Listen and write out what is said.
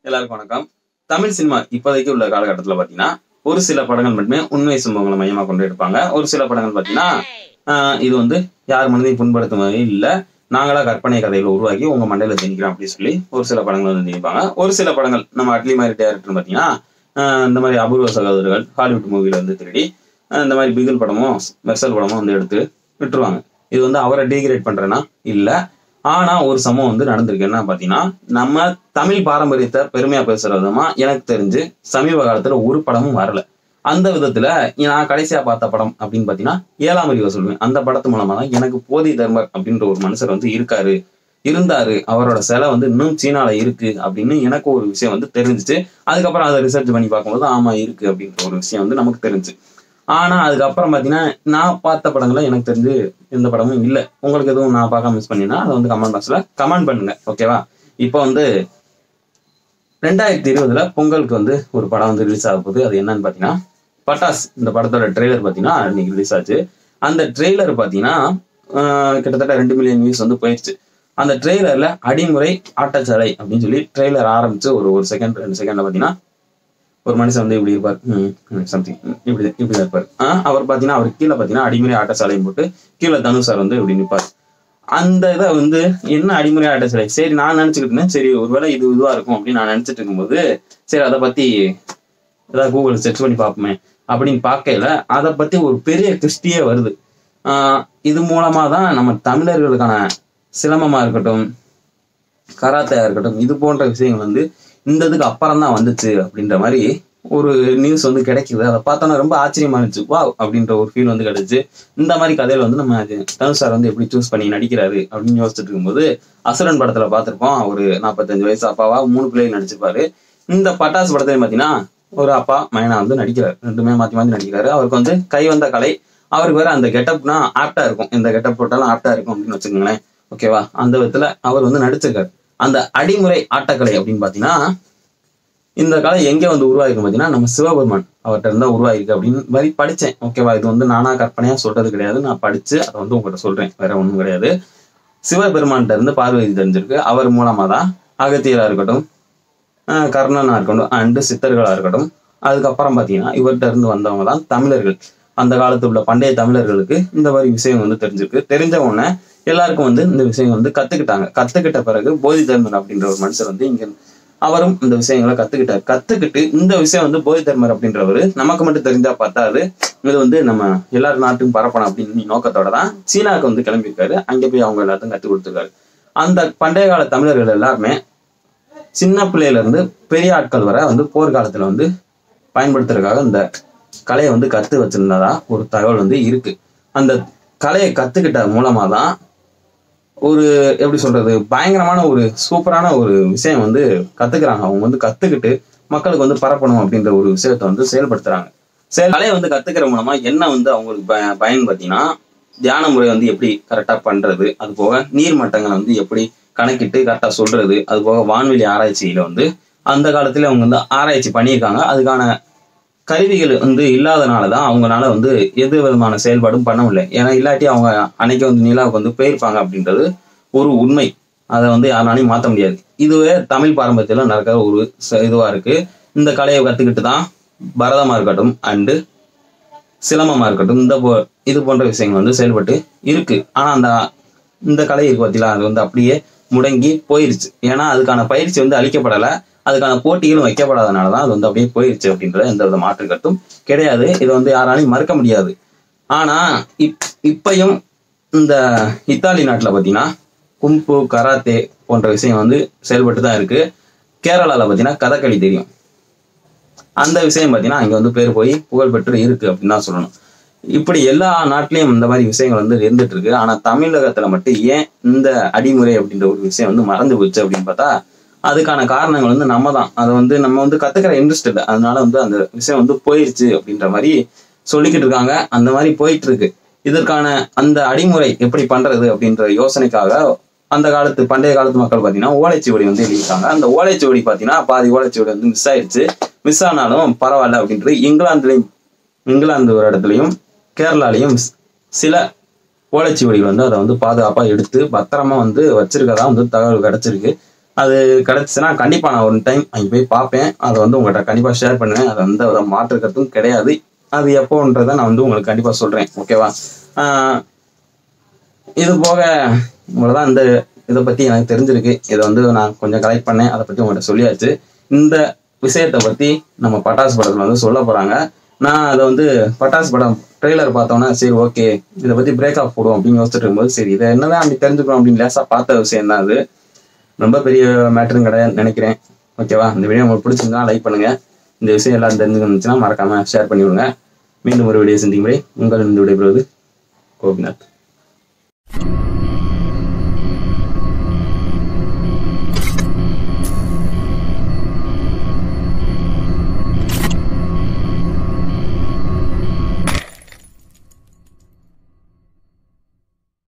எல்லாருக்கும் வணக்கம் தமிழ் சினிமா இப்போதைக்கு உள்ள காலகட்டத்தில் பார்த்தீங்கன்னா ஒரு சில படங்கள் மட்டுமே உண்மை சம்பவங்களை மையமாக கொண்டு எடுப்பாங்க ஒரு சில படங்கள் பார்த்தீங்கன்னா ஆஹ் இது வந்து யார் மனதையும் புண்படுத்தும் வகையில் இல்லை நாங்களா கற்பனை கதைகளை உருவாக்கி உங்க மண்டையில திணிக்கிறோம் அப்படின்னு சொல்லி ஒரு சில படங்கள் வந்து திணிப்பாங்க ஒரு சில படங்கள் நம்ம அட்லி மாதிரி டேரக்டர் பார்த்தீங்கன்னா ஆஹ் இந்த மாதிரி அபூர்வ சகோதரர்கள் ஹாலிவுட் மூவில வந்து திருடி ஆஹ் இந்த மாதிரி பிகில் படமும் மெர்சல் படமும் வந்து எடுத்து விட்டுருவாங்க இது வந்து அவரை டீக்ரேட் பண்றேன்னா இல்ல ஆனா ஒரு சம்பவம் வந்து நடந்திருக்கு என்ன பாத்தீங்கன்னா நம்ம தமிழ் பாரம்பரியத்தை பெருமையா பேசுற விதமா எனக்கு தெரிஞ்சு சமீப காலத்துல ஒரு படமும் வரல அந்த விதத்துல நான் கடைசியா பார்த்த படம் அப்படின்னு பாத்தீங்கன்னா ஏழாம் அறிவை சொல்லுவேன் அந்த படத்து மூலமா தான் எனக்கு போதி தர்மர் அப்படின்ற ஒரு மனுஷர் வந்து இருக்காரு இருந்தாரு அவரோட சிலை வந்து இன்னும் சீனால இருக்கு அப்படின்னு எனக்கு ஒரு விஷயம் வந்து தெரிஞ்சுச்சு அதுக்கப்புறம் அதை ரிசர்ச் பண்ணி பார்க்கும்போது ஆமா இருக்கு அப்படின்ற ஒரு விஷயம் வந்து நமக்கு தெரிஞ்சு ஆனா அதுக்கப்புறம் பாத்தீங்கன்னா நான் பார்த்த படங்கள எனக்கு தெரிஞ்சு எந்த படமும் இல்லை உங்களுக்கு எதுவும் நான் பார்க்க மிஸ் பண்ணினா அதை வந்து கமெண்ட் பாக்ஸ்ல கமெண்ட் பண்ணுங்க ஓகேவா இப்போ வந்து ரெண்டாயிரத்தி இருபதுல பொங்கலுக்கு வந்து ஒரு படம் வந்து ரிலீஸ் ஆக போகுது அது என்னன்னு பாத்தீங்கன்னா பட்டாஸ் இந்த படத்தோட ட்ரெய்லர் பாத்தீங்கன்னா இன்னைக்கு ரிலீஸ் ஆச்சு அந்த ட்ரெய்லர் பாத்தீங்கன்னா ஆஹ் கிட்டத்தட்ட ரெண்டு மில்லியன் வியூஸ் வந்து போயிடுச்சு அந்த ட்ரெய்லர்ல அடிமுறை ஆட்டச்சாலை அப்படின்னு சொல்லி ட்ரெய்லர் ஆரம்பிச்சு ஒரு ஒரு செகண்ட் ரெண்டு செகண்ட்ல பாத்தீங்கன்னா ஒரு மனுஷன் வந்து இப்படி இருப்பார் சம்திங் இப்படி இப்படி தான் இருப்பார் ஆஹ் அவர் பாத்தீங்கன்னா அவர் கீழே பாத்தீங்கன்னா அடிமுறை ஆட்டச்சாலையும் போட்டு கீழே தனுஷ் சார் வந்து இப்படி நிற்பார் அந்த இதை வந்து என்ன அடிமுறை ஆட்டச்சாலை சரி நான் நினைச்சுக்கிட்டு இருந்தேன் சரி ஒருவேளை இது இதுவா இருக்கும் அப்படின்னு நான் நினைச்சிட்டு இருக்கும்போது சரி அதை பத்தி ஏதாவது கூகுள் சர்ச் பண்ணி பார்ப்போமே அப்படின்னு பார்க்கல அதை பத்தி ஒரு பெரிய கிறிஸ்டியே வருது ஆஹ் இது மூலமா தான் நம்ம தமிழர்களுக்கான சிலம்பமா இருக்கட்டும் கராத்தையா இருக்கட்டும் இது போன்ற விஷயங்கள் வந்து இந்த இதுக்கு அப்புறம் தான் வந்துச்சு அப்படின்ற மாதிரி ஒரு நியூஸ் வந்து கிடைக்குது அதை பார்த்தோன்னா ரொம்ப ஆச்சரியமா இருந்துச்சு வா அப்படின்ற ஒரு ஃபீல் வந்து கிடைச்சு இந்த மாதிரி கதையில வந்து நம்ம அது தனுஷ் சார் வந்து எப்படி சூஸ் பண்ணி நடிக்கிறாரு அப்படின்னு யோசிச்சுட்டு இருக்கும்போது அசுரன் படத்துல பார்த்திருப்போம் ஒரு நாற்பத்தஞ்சு வயசு அப்பாவா மூணு பிள்ளைகள் நடிச்சிருப்பாரு இந்த பட்டாசு படத்துல பாத்தீங்கன்னா ஒரு அப்பா மைனா வந்து நடிக்கிறார் ரெண்டுமே மாத்தி மாத்தி நடிக்கிறாரு அவருக்கு வந்து கை வந்த கலை அவருக்கு வேற அந்த கெட்டப்னா ஆப்டா இருக்கும் இந்த கெட்டப் போட்டாலும் ஆப்டா இருக்கும் அப்படின்னு வச்சுக்கோங்களேன் ஓகேவா அந்த விதத்துல அவர் வந்து நடிச்சிருக்காரு அந்த அடிமுறை ஆட்டக்கலை அப்படின்னு பாத்தீங்கன்னா இந்த கலை எங்க வந்து உருவாயிருக்கு பாத்தீங்கன்னா நம்ம சிவபெருமான் அவர்கிட்ட இருந்தா உருவாயிருக்கு அப்படின்னு மாதிரி படிச்சேன் ஓகேவா இது வந்து நானா கற்பனையா சொல்றது கிடையாது நான் படிச்சு அதை வந்து உங்கள்கிட்ட சொல்றேன் வேற ஒண்ணும் கிடையாது சிவபெருமான்கிட்ட இருந்து பார்வதி தெரிஞ்சிருக்கு அவர் மூலமா தான் அகத்தியரா இருக்கட்டும் ஆஹ் கர்ணனா இருக்கட்டும் அண்டு சித்தர்களா இருக்கட்டும் அதுக்கப்புறம் பாத்தீங்கன்னா இவர்கிட்ட இருந்து வந்தவங்க தான் தமிழர்கள் அந்த காலத்துல உள்ள பண்டைய தமிழர்களுக்கு இந்த மாதிரி விஷயம் வந்து தெரிஞ்சிருக்கு தெரிஞ்ச உடனே எல்லாருக்கும் வந்து இந்த விஷயம் வந்து கத்துக்கிட்டாங்க கத்துக்கிட்ட பிறகு போதி தர்மன் அப்படின்ற ஒரு மனுஷர் வந்து இங்க அவரும் இந்த விஷயங்களை கத்துக்கிட்டார் கத்துக்கிட்டு இந்த விஷயம் வந்து போதி தர்மர் அப்படின்றவர் நமக்கு மட்டும் தெரிஞ்சா பத்தாது இது வந்து நம்ம எல்லார் நாட்டுக்கும் பரப்பணும் அப்படின்னு நோக்கத்தோட தான் சீனாவுக்கு வந்து கிளம்பியிருக்காரு அங்க போய் அவங்க எல்லாத்தையும் கத்து கொடுத்துருக்காரு அந்த பண்டைய கால தமிழர்கள் எல்லாருமே சின்ன பிள்ளையில இருந்து பெரிய ஆட்கள் வரை வந்து போர்க்காலத்துல வந்து பயன்படுத்துறதுக்காக இந்த கலையை வந்து கத்து வச்சிருந்ததா ஒரு தகவல் வந்து இருக்கு அந்த கலையை கத்துக்கிட்ட மூலமா தான் ஒரு எப்படி சொல்றது பயங்கரமான ஒரு சூப்பரான ஒரு விஷயம் வந்து கத்துக்கிறாங்க அவங்க வந்து கத்துக்கிட்டு மக்களுக்கு வந்து பரப்பணும் அப்படின்ற ஒரு விஷயத்த வந்து செயல்படுத்துறாங்க செயல் கலையை வந்து கத்துக்கிற மூலமா என்ன வந்து அவங்களுக்கு பய பயன் பார்த்தீங்கன்னா தியான முறை வந்து எப்படி கரெக்டா பண்றது அது போக நீர் மட்டங்களை வந்து எப்படி கணக்கிட்டு கரெக்டா சொல்றது அது போக வான்வெளி ஆராய்ச்சியில வந்து அந்த காலத்துல அவங்க வந்து ஆராய்ச்சி பண்ணியிருக்காங்க அதுக்கான கருவிகள் வந்து இல்லாதனால தான் அவங்களால வந்து எது விதமான செயல்பாடும் பண்ண முடியல ஏன்னா இல்லாட்டி அவங்க அன்னைக்கு வந்து நிலாவுக்கு வந்து போயிருப்பாங்க அப்படின்றது ஒரு உண்மை அதை வந்து யாராலையும் மாற்ற முடியாது இதுவே தமிழ் பாரம்பரியத்துல நடக்கிற ஒரு ச- இதுவா இருக்கு இந்த கலையை கத்துக்கிட்டு தான் பரதமா இருக்கட்டும் அண்டு சிலம்பமா இருக்கட்டும் இந்த போ இது போன்ற விஷயங்கள் வந்து செயல்பட்டு இருக்கு ஆனா அந்த இந்த கலை இருக்கு பார்த்தீங்களா அது வந்து அப்படியே முடங்கி போயிருச்சு ஏன்னா அதுக்கான பயிற்சி வந்து அளிக்கப்படலை அதுக்கான போட்டிகளும் வைக்கப்படாதனால தான் அது வந்து அப்படியே போயிருச்சு அப்படின்றது எந்த வித மாற்று கருத்தும் கிடையாது இதை வந்து யாராலையும் மறுக்க முடியாது ஆனா இப் இப்பையும் இந்த இத்தாலி நாட்டுல பாத்தீங்கன்னா கும்பு கராத்தே போன்ற விஷயம் வந்து செயல்பட்டு தான் இருக்கு கேரளால பாத்தீங்கன்னா கதகளி தெரியும் அந்த விஷயம் பாத்தீங்கன்னா அங்க வந்து பேர் போய் புகழ் பெற்று இருக்கு அப்படின்னு தான் சொல்லணும் இப்படி எல்லா நாட்டிலையும் இந்த மாதிரி விஷயங்கள் வந்து இருந்துட்டு இருக்கு ஆனா தமிழகத்துல மட்டும் ஏன் இந்த அடிமுறை அப்படின்ற ஒரு விஷயம் வந்து மறந்து போச்சு அப்படின்னு பார்த்தா அதுக்கான காரணங்கள் வந்து நம்ம தான் அதை வந்து நம்ம வந்து கத்துக்கிற இன்ட்ரெஸ்ட் இல்லை அதனால வந்து அந்த விஷயம் வந்து போயிருச்சு அப்படின்ற மாதிரி சொல்லிக்கிட்டு இருக்காங்க அந்த மாதிரி போயிட்டு இருக்கு இதற்கான அந்த அடிமுறை எப்படி பண்றது அப்படின்ற யோசனைக்காக அந்த காலத்து பண்டைய காலத்து மக்கள் பார்த்தீங்கன்னா ஓலைச்சுவடி வந்து எழுதியிருக்காங்க அந்த ஓலைச்சுவடி பார்த்தீங்கன்னா பாதி ஓலைச்சுவடி வந்து மிஸ் ஆயிடுச்சு மிஸ் ஆனாலும் பரவாயில்ல அப்படின்றது இங்கிலாந்துலையும் இங்கிலாந்து ஒரு இடத்துலையும் கேரளாலையும் சில ஓலைச்சுவடிகள் வந்து அதை வந்து பாதுகாப்பாக எடுத்து பத்திரமா வந்து வச்சிருக்கதா வந்து தகவல் கிடைச்சிருக்கு அது கிடைச்சுன்னா கண்டிப்பா நான் ஒரு டைம் அங்கே போய் பார்ப்பேன் அதை வந்து உங்கள்கிட்ட கண்டிப்பா ஷேர் பண்ணுவேன் அது எந்த வித மாற்று கருத்தும் கிடையாது அது எப்போன்றதை நான் வந்து உங்களுக்கு கண்டிப்பா சொல்றேன் ஓகேவா ஆஹ் இது போக இவ்வளவுதான் இந்த இதை பத்தி எனக்கு தெரிஞ்சிருக்கு இதை வந்து நான் கொஞ்சம் கலெக்ட் பண்ணேன் அதை பத்தி உங்கள்கிட்ட சொல்லியாச்சு இந்த விஷயத்தை பத்தி நம்ம பட்டாசு படத்துல வந்து சொல்ல போறாங்க நான் அதை வந்து பட்டாசு படம் ட்ரெய்லர் பார்த்தோன்னா சரி ஓகே இதை பத்தி பிரேக் ஆஃப் போடுவோம் அப்படின்னு யோசிச்சுட்டு இருக்கும்போது சரி இதை என்னதான் அப்படி தெரிஞ்சுக்கணும் அப்படின்னு லேசா பார்த்த விஷயம் தான் அது ரொம்ப பெரிய மேட்டரும் கிடையாது நினைக்கிறேன் ஓகேவா இந்த வீடியோ உங்களுக்கு பிடிச்சிருந்தா லைக் பண்ணுங்க இந்த விஷயம் எல்லாம் தெரிஞ்சுக்கணுச்சுன்னா மறக்காம ஷேர் பண்ணி விடுங்க மீண்டும் ஒரு வீடியோ சந்திக்கும் வரை உங்கள் இந்த விடைபெறுவது கோபிநாத்